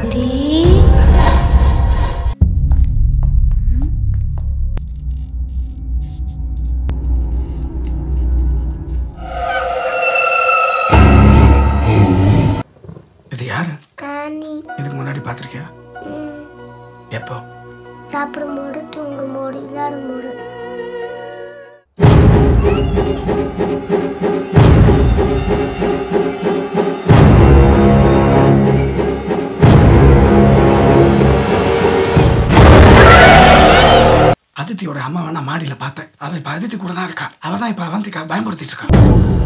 அதித்தி இது யாரு ஆனி இதுக்கு முன்னாடி பார்த்துருக்கியா எப்போ சாப்பிடும் போது தூங்கும் போது விளையாடும் போது அதித்தியோட அம்மாவை நான் மாடியில் பார்த்தேன் அவ இப்போ அதித்தி கூட தான் இருக்கா அவ தான் இப்போ அவந்திக்கா பயன்படுத்திட்டு இருக்கா